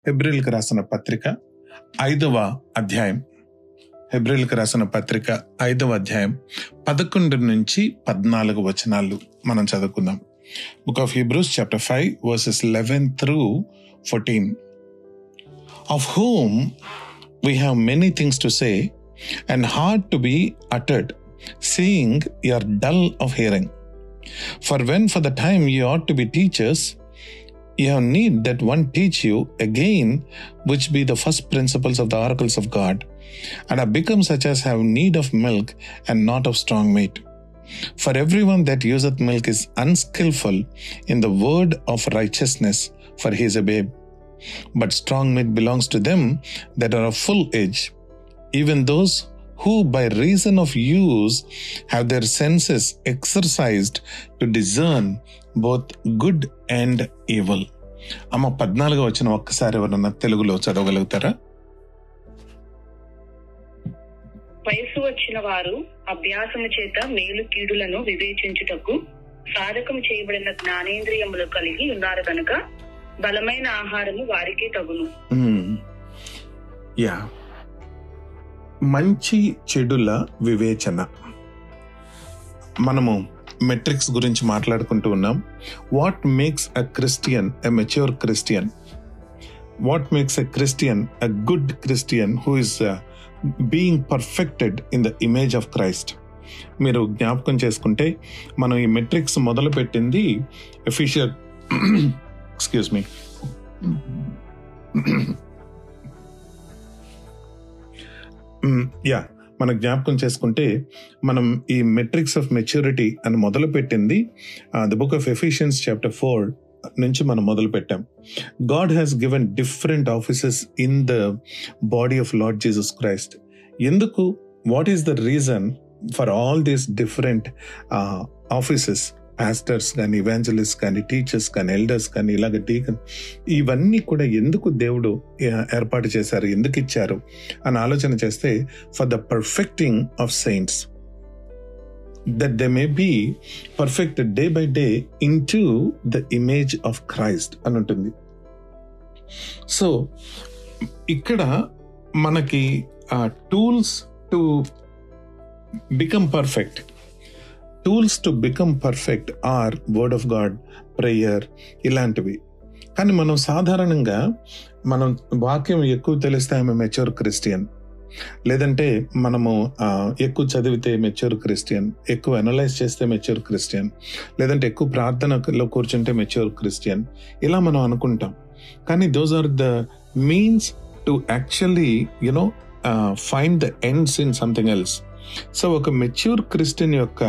హెబ్రిల్కి రాసిన పత్రిక ఐదవ అధ్యాయం హెబ్రిల్కి రాసిన పత్రిక ఐదవ అధ్యాయం పదకొండు నుంచి పద్నాలుగు వచనాలు మనం చదువుకుందాం book of Hebrews chapter five verses eleven through fourteen of whom we have many things to say and hard to be uttered seeing you are dull of hearing for when for the time you ought to be teachers you have need that one teach you again, which be the first principles of the oracles of God, and have become such as have need of milk and not of strong meat. For everyone that useth milk is unskillful in the word of righteousness, for he is a babe. But strong meat belongs to them that are of full age, even those who by reason of use have their senses exercised to discern both good and evil అమ్మ పద్నాలుగు వచ్చిన ఒక్కసారి ఎవరన్నా తెలుగులో చదవగలుగుతారా వయసు వచ్చిన వారు అభ్యాసము చేత మేలు కీడులను వివేచించుటకు సాధకం చేయబడిన జ్ఞానేంద్రియములు కలిగి ఉన్నారు కనుక బలమైన ఆహారము వారికే తగును యా మంచి చెడుల వివేచన మనము మెట్రిక్స్ గురించి మాట్లాడుకుంటూ ఉన్నాం what makes a Christian a mature Christian what makes a Christian a good Christian who is being perfected in the image of Christ మీరు జ్ఞాపకం చేసుకుంటే మనం ఈ మెట్రిక్స్ మొదలు పెట్టింది ఎఫిషియల్ ఎక్స్క్యూజ్ మీ యా మన జ్ఞాపకం చేసుకుంటే మనం ఈ మెట్రిక్స్ ఆఫ్ మెచ్యూరిటీ అని మొదలు పెట్టింది the book of Ephesians chapter four నుంచి మనం మొదలు పెట్టాం God has given different offices in the body of Lord Jesus Christ ఎందుకు what is the reason for all these different offices pastors కానీ evangelist కానీ టీచర్స్ కానీ ఎల్డర్స్ కానీ ఇలాగ డీకన్ ఇవన్నీ కూడా ఎందుకు దేవుడు ఏర్పాటు చేశారు ఎందుకు ఇచ్చారు అని ఆలోచన చేస్తే for the perfecting of saints that they may be perfect day by day in to the image of Christ అని ఉంటుంది సో ఇక్కడ మనకి tools to become perfect tools to become perfect are word of God prayer ఇలాంటివి కానీ మనం సాధారణంగా మనం వాక్యం ఎక్కువ తెలిస్తే ఆమె మెచ్యూర్ క్రిస్టియన్ లేదంటే మనము ఎక్కువ చదివితే మెచ్యూర్ క్రిస్టియన్ ఎక్కువ అనలైజ్ చేస్తే మెచ్యూర్ క్రిస్టియన్ లేదంటే ఎక్కువ ప్రార్థనలో కూర్చుంటే మెచ్యూర్ క్రిస్టియన్ ఇలా మనం అనుకుంటాం కానీ those are the means to actually you know find the ends in something else so ఒక మెచ్యూర్ క్రిస్టియన్ యొక్క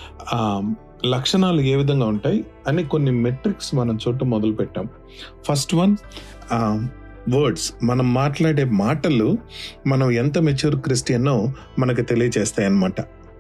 లక్షణాలు ఏ విధంగా ఉంటాయి అని కొన్ని మెట్రిక్స్ మనం చూడటం మొదలు పెట్టాం ఫస్ట్ వన్ వర్డ్స్ మనం మాట్లాడే మాటలు మనం ఎంత మెచ్యూర్ క్రిస్టియన్నో మనకు తెలియజేస్తాయి అన్నమాట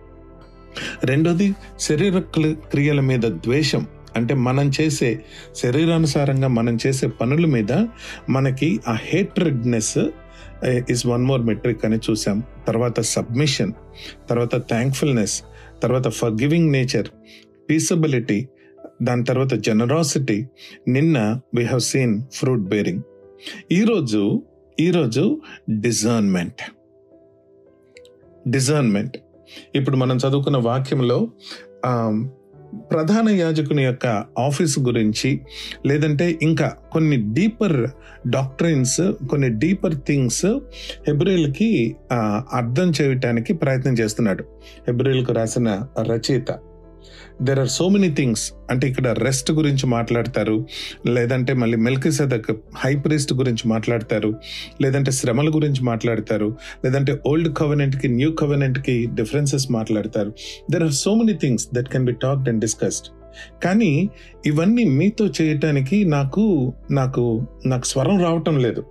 రెండోది శరీర క్రియల మీద ద్వేషం అంటే మనం చేసే శరీరానుసారంగా మనం చేసే పనుల మీద మనకి ఆ hatredness is one more metric అని చూసాం తర్వాత సబ్మిషన్ తర్వాత థ్యాంక్ఫుల్నెస్ తర్వాత ఫర్ గివింగ్ నేచర్ పీసబిలిటీ దాని తర్వాత జనరాసిటీ నిన్న we have seen fruit bearing ఈరోజు ఈరోజు డిజర్న్మెంట్ డిజర్న్మెంట్ ఇప్పుడు మనం చదువుకున్న వాక్యంలో ప్రధాన యాజకుని యొక్క ఆఫీస్ గురించి లేదంటే ఇంకా కొన్ని డీపర్ డాక్టరైన్స్ కొన్ని డీపర్ థింగ్స్ హెబ్రిల్కి అర్థం చేయటానికి ప్రయత్నం చేస్తున్నాడు హెబ్రిల్కు రాసిన రచయిత there are so many things అంటే ఇక్కడ రెస్ట్ గురించి మాట్లాడతారు లేదంటే మళ్ళీ మిల్క్ సదక్ హై ప్రీస్ట్ గురించి మాట్లాడతారు లేదంటే శ్రమల గురించి మాట్లాడతారు లేదంటే ఓల్డ్ కవెనెంట్ కి న్యూ కవెనెంట్ కి డిఫరెన్సెస్ మాట్లాడతారు there are so many things that can be talked and discussed కానీ ఇవన్నీ మీతో చేయటానికి నాకు నాకు నాకు స్వరం రావటం లేదు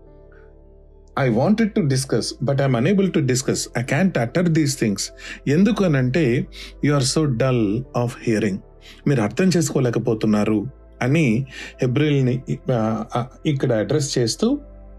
I wanted to discuss but I'm unable to discuss I can't utter these things ఎందుకు అని అంటే you are so dull of hearing మీరు అర్థం చేసుకోలేకపోతున్నారు అని హెబ్రిల్ని ఇక్కడ అడ్రస్ చేస్తూ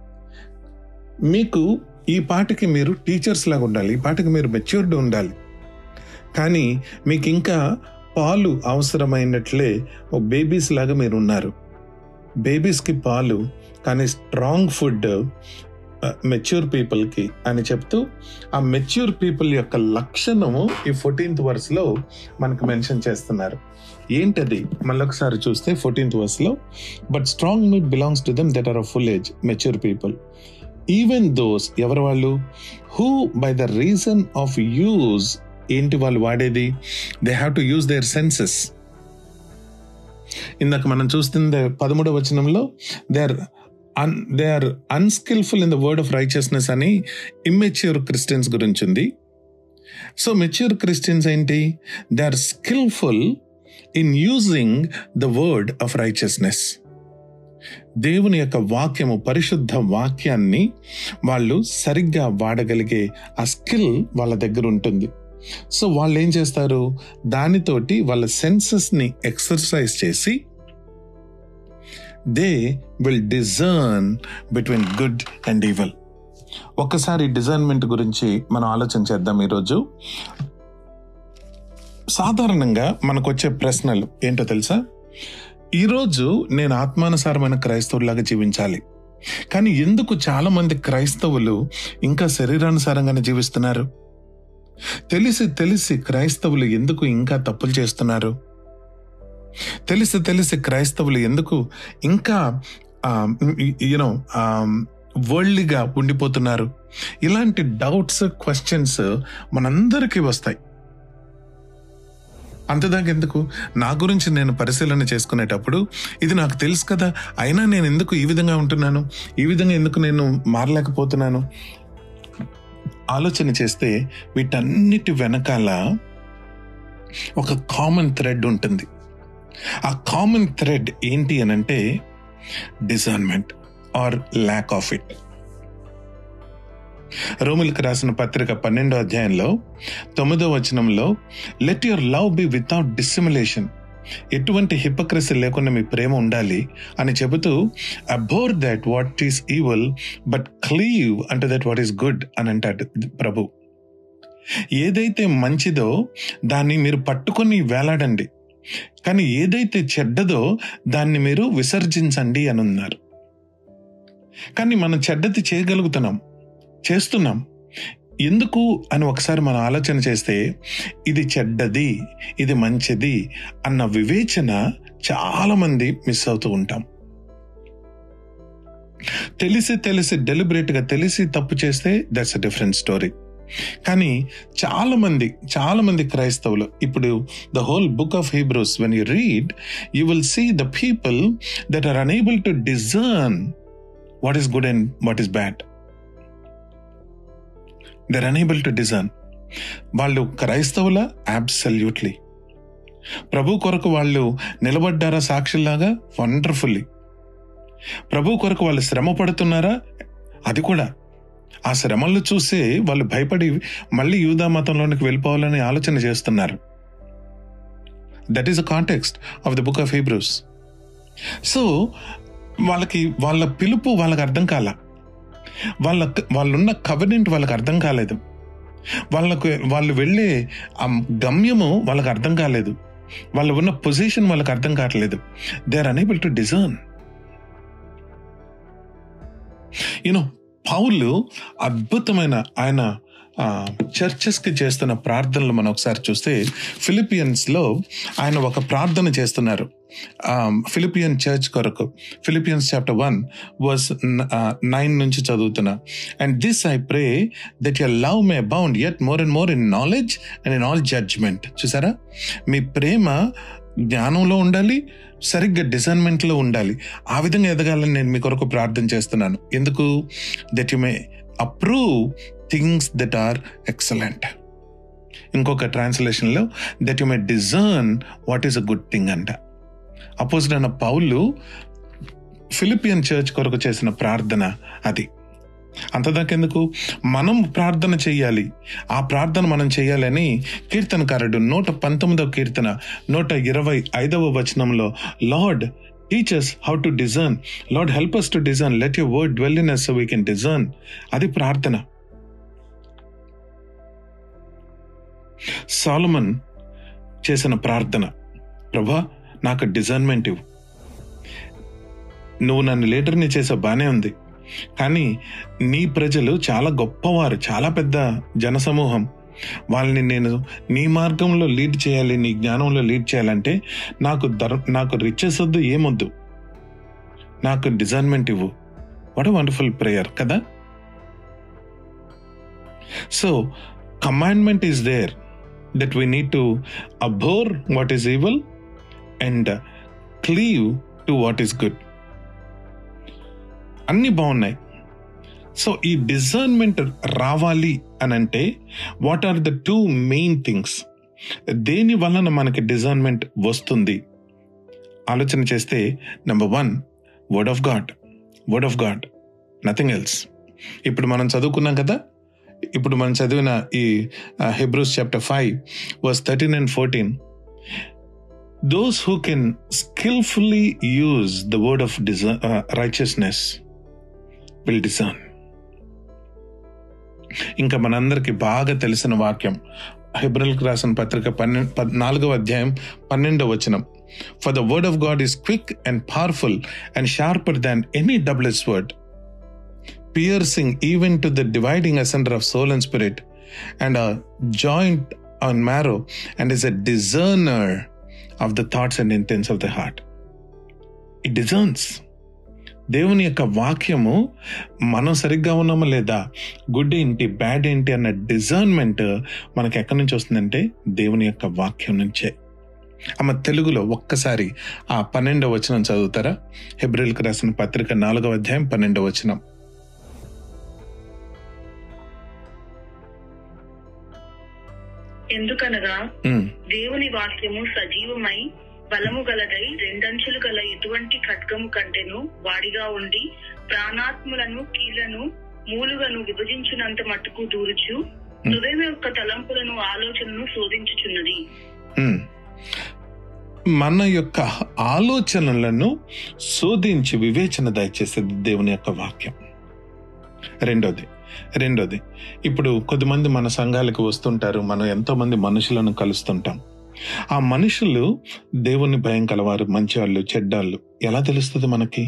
మీకు ఈ పాటకి మీరు టీచర్స్ లాగా ఉండాలి ఈ పాటకి మీరు మెచ్యూర్డ్ ఉండాలి కానీ మీకు ఇంకా పాలు అవసరమైనట్లే ఓ బేబీస్ లాగా మీరు ఉన్నారు బేబీస్కి పాలు కానీ స్ట్రాంగ్ ఫుడ్ మెచ్యూర్ పీపుల్కి అని చెప్తూ ఆ మెచ్యూర్ పీపుల్ యొక్క లక్షణము ఈ ఫోర్టీన్త్ వర్స్లో మనకు మెన్షన్ చేస్తున్నారు ఏంటది మళ్ళొకసారి చూస్తే ఫోర్టీన్త్ వర్స్లో but strong meat belongs to them that are a full age mature people even those ఎవరు వాళ్ళు who by the reason of use ఏంటి వాళ్ళు వాడేది they have to use their senses ఇందాక మనం చూస్తుంది పదమూడవ వచనంలో they are un they are unskilful in the word of righteousness అని ఇమ్మెచ్యూర్ క్రిస్టియన్స్ గురించి ఉంది సో మెచ్యూర్ క్రిస్టియన్స్ ఏంటి they are skilful in using the word of righteousness దేవుని యొక్క వాక్యము పరిశుద్ధ వాక్యాన్ని వాళ్ళు సరిగ్గా వాడగలిగే ఆ స్కిల్ వాళ్ళ దగ్గర ఉంటుంది సో వాళ్ళు ఏం చేస్తారు దానితోటి వాళ్ళ సెన్సెస్ ని ఎక్సర్సైజ్ చేసి they will discern between good and evil ఒక్కసారి డిజైన్మెంట్ గురించి మనం ఆలోచన చేద్దాం ఈరోజు సాధారణంగా మనకు వచ్చే ప్రశ్నలు ఏంటో తెలుసా ఈరోజు నేను ఆత్మానుసారమైన క్రైస్తవులాగా జీవించాలి కానీ ఎందుకు చాలా మంది క్రైస్తవులు ఇంకా శరీరానుసారంగానే జీవిస్తున్నారు తెలిసి తెలిసి క్రైస్తవులు ఎందుకు ఇంకా తప్పులు చేస్తున్నారు తెలిసి తెలిసి క్రైస్తవులు ఎందుకు ఇంకా యూనో వరల్డ్లీగా ఉండిపోతున్నారు ఇలాంటి డౌట్స్ క్వశ్చన్స్ మనందరికీ వస్తాయి అంతదాకా ఎందుకు నా గురించి నేను పరిశీలన చేసుకునేటప్పుడు ఇది నాకు తెలుసు కదా అయినా నేను ఎందుకు ఈ విధంగా ఉంటున్నాను ఈ విధంగా ఎందుకు నేను మారలేకపోతున్నాను ఆలోచన చేస్తే వీటన్నిటి వెనకాల ఒక కామన్ థ్రెడ్ ఉంటుంది ఆ కామన్ థ్రెడ్ ఏంటి అని అంటే discernment or lack of it రోమిల్కి రాసిన పత్రిక పన్నెండో అధ్యాయంలో తొమ్మిదో వచనంలో let your love be without dissimulation ఎటువంటి హిపక్రసీ లేకుండా మీ ప్రేమ ఉండాలి అని చెబుతూ abhor that what is evil but cleave అంటే దట్ వాట్ ఈస్ గుడ్ అని అంటాడు ప్రభు ఏదైతే మంచిదో దాన్ని మీరు పట్టుకొని వేలాడండి కానీ ఏదైతే చెడ్డదో దాన్ని మీరు విసర్జించండి అని ఉన్నారు కానీ మనం చెడ్డది చేయగలుగుతున్నాం చేస్తున్నాం ఎందుకు అని ఒకసారి మనం ఆలోచన చేస్తే ఇది చెడ్డది ఇది మంచిది అన్న వివేచన చాలా మంది మిస్ అవుతూ ఉంటాం తెలిసి తెలిసి డెలిబరేట్ గా తెలిసి తప్పు చేస్తే దట్స్ అ డిఫరెంట్ స్టోరీ కానీ చాలా మంది చాలా మంది క్రైస్తవులు ఇప్పుడు the whole book of Hebrews when you read you will see the people that are unable to discern what is good and what is bad they're unable to discern వాళ్ళు క్రైస్తవుల absolutely ప్రభు కొరకు వాళ్ళు నిలబడ్డారా సాక్షుల్లాగా వండర్ఫుల్లీ ప్రభు కొరకు వాళ్ళు శ్రమ పడుతున్నారా అది కూడా ఆ శ్రమలు చూసే వాళ్ళు భయపడి మళ్ళీ యూదా మతంలోనికి వెళ్ళిపోవాలని ఆలోచన చేస్తున్నారు that is a context of the book of Hebrews so వాళ్ళకి వాళ్ళ పిలుపు వాళ్ళకి అర్థం కాల వాళ్ళ వాళ్ళున్న కవనెంట్ వాళ్ళకి అర్థం కాలేదు వాళ్ళకు వాళ్ళు వెళ్ళే ఆ గమ్యము వాళ్ళకి అర్థం కాలేదు వాళ్ళు ఉన్న పొజిషన్ వాళ్ళకి అర్థం కావట్లేదు they are unable to discern you know పౌలు అద్భుతమైన ఆయన చర్చెస్ కి చేస్తున్న ప్రార్థనలు మనం ఒకసారి చూస్తే ఫిలిపియన్స్ లో ఆయన ఒక ప్రార్థన చేస్తున్నారు ఫిలిపియన్ చర్చ్ కొరకు Philippians chapter one verse nine నుంచి చదువుతున్నా and this I pray that your love may abound yet more and more in knowledge and in all judgment చూసారా మీ ప్రేమ జ్ఞానంలో ఉండాలి సరిగ్గా డిజైన్మెంట్ లో ఉండాలి ఆ విధంగా ఎదగాలని నేను మీ కొరకు ప్రార్థన చేస్తున్నాను ఎందుకు that you may approve things that are excellent ఇంకొక ట్రాన్స్లేషన్లో that you may discern what is a good thing అంట అపోజిట్ అయిన పౌలు ఫిలిపియన్ చర్చ్ కొరకు చేసిన ప్రార్థన అది అంతదాకెందుకు మనం ప్రార్థన చెయ్యాలి ఆ ప్రార్థన మనం చేయాలని కీర్తనకారుడు నూట పంతొమ్మిదవ కీర్తన నూట ఇరవై ఐదవ వచనంలో lord teach us how to discern lord help us to discern let you word dwell in so we can discern అది ప్రార్థన సాలమన్ చేసిన ప్రార్థన ప్రభా నాకు డిజైన్మెంట్ ఇవ్వు నువ్వు నన్ను లీడర్ని చేసే బానే ఉంది కానీ నీ ప్రజలు చాలా గొప్పవారు చాలా పెద్ద జనసమూహం వాళ్ళని నేను నీ మార్గంలో లీడ్ చేయాలి నీ జ్ఞానంలో లీడ్ చేయాలంటే నాకు ధర్ నాకు రిచెస్ వద్దు ఏమొద్దు నాకు డిజైన్మెంట్ ఇవ్వు వాట్ వండర్ఫుల్ ప్రేయర్ కదా so commandment is there that we need to abhor what is evil and cleave to what is good అన్ని బాగున్నాయి సో ఈ డిజర్న్మెంట్ రావాలి అని అంటే what are the two main things దేని వలన మనకి డిజర్న్మెంట్ వస్తుంది ఆలోచన చేస్తే number one word of God word of God nothing else ఇప్పుడు మనం చదువుకున్నాం కదా ఇప్పుడు మనం చదివిన ఈ Hebrews chapter five verse thirteen and fourteen those who can skilfully use the word of డిజర్ రైచియస్నెస్ విల్ డిజర్న్ ఇంకా మనందరికి బాగా తెలిసిన వాక్యం హెబ్రిల్కి రాసిన పత్రిక పన్నెండు పద్- నాలుగవ అధ్యాయం పన్నెండవ వచనం for the word of God is quick and powerful and sharper than any డబ్ల్యూస్ word piercing even to the dividing asunder of soul and spirit and joint on marrow and is a discerner of the thoughts and intents of the heart it discerns దేవుని యొక్క వాక్యము మనం సరిగ్గా ఉన్నామా లేదా good ఏంటి bad ఏంటి అన్న డిజర్న్మెంట్ మనకి ఎక్కడి నుంచి వస్తుందంటే దేవుని యొక్క వాక్యం నుంచే అమ్మ తెలుగులో ఒక్కసారి ఆ పన్నెండవ వచనం చదువుతారా హెబ్రిల్కి రాసిన పత్రిక నాలుగవ అధ్యాయం పన్నెండవ వచనం ఎందుకనగా ఉమ్, దేవుని వాక్యము సజీవమై బలము గలదై రెండంచులు గల ఎటువంటి ఖడ్గము కంటెను వాడిగా ఉండి ప్రాణాత్ములను కీళ్లను మూలుగను విభజించినంత మట్టుకు దూరుచు హృదయం యొక్క తలంపులను ఆలోచనను శోధించుచున్నది ఉమ్. మన యొక్క ఆలోచనలను శోధించి వివేచన దయచేసేది దేవుని యొక్క వాక్యం రెండోది రెండోది ఇప్పుడు కొద్దిమంది మన సంఘాలకు వస్తుంటారు మనం ఎంతో మంది మనుషులను కలుస్తుంటాం ఆ మనుషులు దేవుని భయం కలవారు మంచివాళ్ళు చెడ్డాళ్ళు ఎలా తెలుస్తుంది మనకి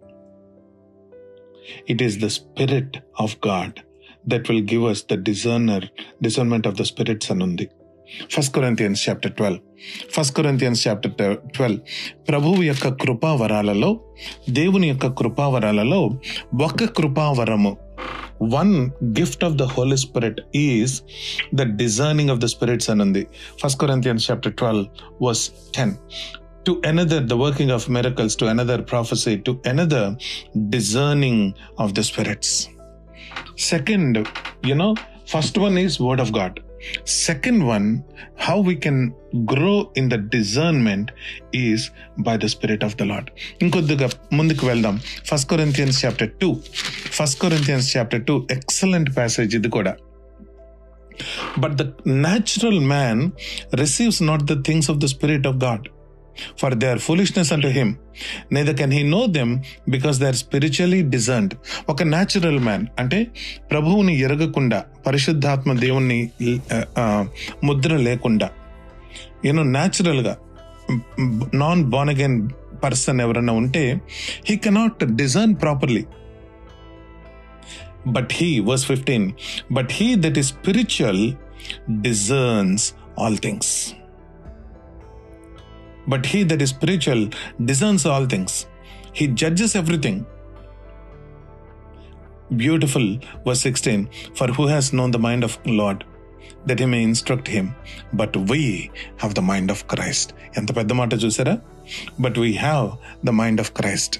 it is the spirit of God that will give us the discerner discernment of the spirits అని ఉంది first Corinthians chapter twelve first Corinthians chapter twelve ప్రభువు యొక్క కృపావరాలలో దేవుని యొక్క కృపావరాలలో ఒక కృపావరము one gift of the holy spirit is the discerning of the spirits అని ఉంది first Corinthians chapter twelve verse ten to another the working of miracles to another prophecy to another discerning of the spirits second you know first one is word of god second one how we can grow in the discernment is by the spirit of the lord ఇంకొద్దిగా ముందుకు వెళ్దాం first Corinthians chapter two first Corinthians chapter two excellent passage ఇది కూడా but the natural man receives not the things of the spirit of God for they are foolishness unto him neither can he know them because they are spiritually discerned ఒక natural man అంటే ప్రభువుని ఎరగకుండా పరిశుద్ధాత్మ దేవుణ్ణి ఆ, ముద్ర లేకుండా you know న్యాచురల్గా non బాన్ again person ఎవరైనా ఉంటే he cannot discern properly but he verse fifteen but he that is spiritual discerns all things But he that is spiritual discerns all things. He judges everything. Beautiful, verse 16 For who has known the mind of Lord, that he may instruct him? But we have the mind of Christ. ఎంత పెద్ద మాట చూసారా but we have the mind of Christ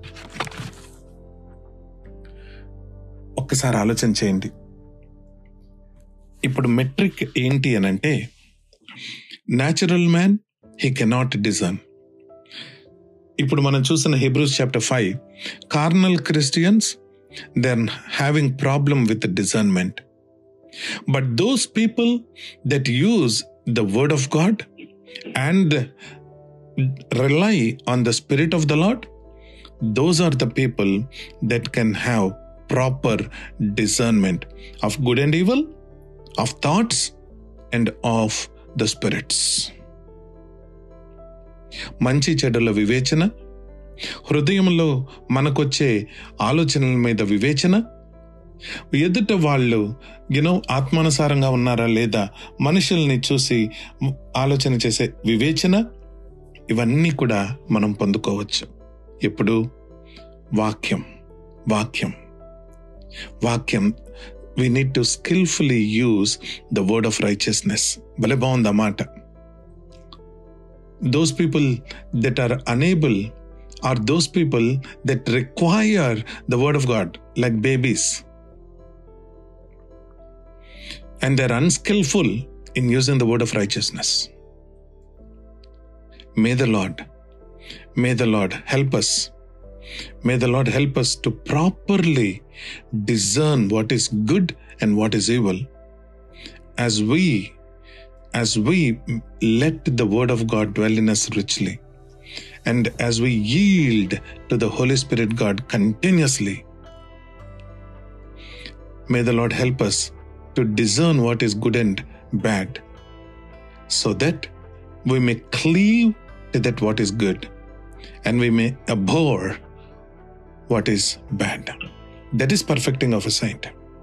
ఒక్కసారి ఆలోచన చేయండి ఇప్పుడు metric ఏంటి అని అంటే natural man he cannot discern ఇప్పుడు మనం చూసిన Hebrews chapter five carnal Christians they are having problem with discernment but those people that use the word of God and rely on the spirit of the lord those are the people that can have proper discernment of good and evil of thoughts and of the spirits మంచి చెడుల వివేచన హృదయంలో మనకొచ్చే ఆలోచనల మీద వివేచన ఎదుట వాళ్ళు you know ఆత్మానుసారంగా ఉన్నారా లేదా మనుషుల్ని చూసి ఆలోచన చేసే వివేచన ఇవన్నీ కూడా మనం పొందుకోవచ్చు ఎప్పుడు వాక్యం వాక్యం వాక్యం we need to skilfully use the word of righteousness భలే బాగుంది ఆ మాట those people that are unable are those people that require the word of God, like babies. And they're unskillful in using the word of righteousness. May the Lord, may the Lord help us. May the Lord help us to properly discern what is good and what is evil. As we as we let the word of God dwell in us richly, and as we yield to the Holy Spirit God continuously, may the Lord help us to discern what is good and bad, so that we may cleave to that what is good, and we may abhor what is bad. That is perfecting of a saint.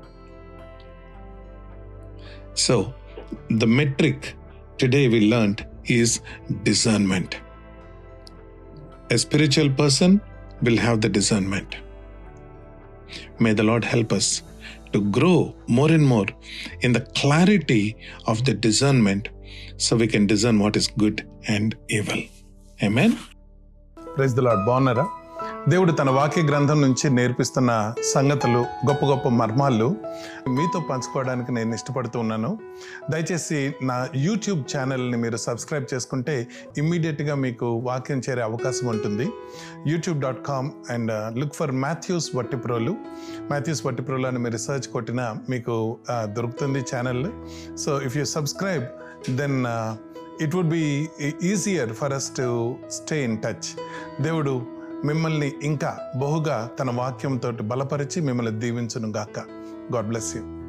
So, the metric today we learned is discernment. A spiritual person will have the discernment. May the Lord help us to grow more and more in the clarity of the discernment so we can discern what is good and evil. Amen. Praise the lord బాగున్నారా దేవుడు తన వాక్య గ్రంథం నుంచి నేర్పిస్తున్న సంగతులు గొప్ప గొప్ప మర్మాలు మీతో పంచుకోవడానికి నేను ఇష్టపడుతూ ఉన్నాను దయచేసి నా యూట్యూబ్ ఛానల్ని మీరు సబ్స్క్రైబ్ చేసుకుంటే ఇమ్మీడియట్గా మీకు వాక్యం చేరే అవకాశం ఉంటుంది YouTube dot com and look for Matthews Vattiprolu Matthews Vattiprolu అని మీరు రీసెర్చ్ కొట్టినా మీకు ఆ, దొరుకుతుంది channel so if you subscribe then it would be easier for us to stay in touch దేవుడు మిమ్మల్ని ఇంకా బహుగా తన వాక్యంతో బలపరిచి మిమ్మల్ని దీవించును గాక గాడ్ బ్లెస్ యూ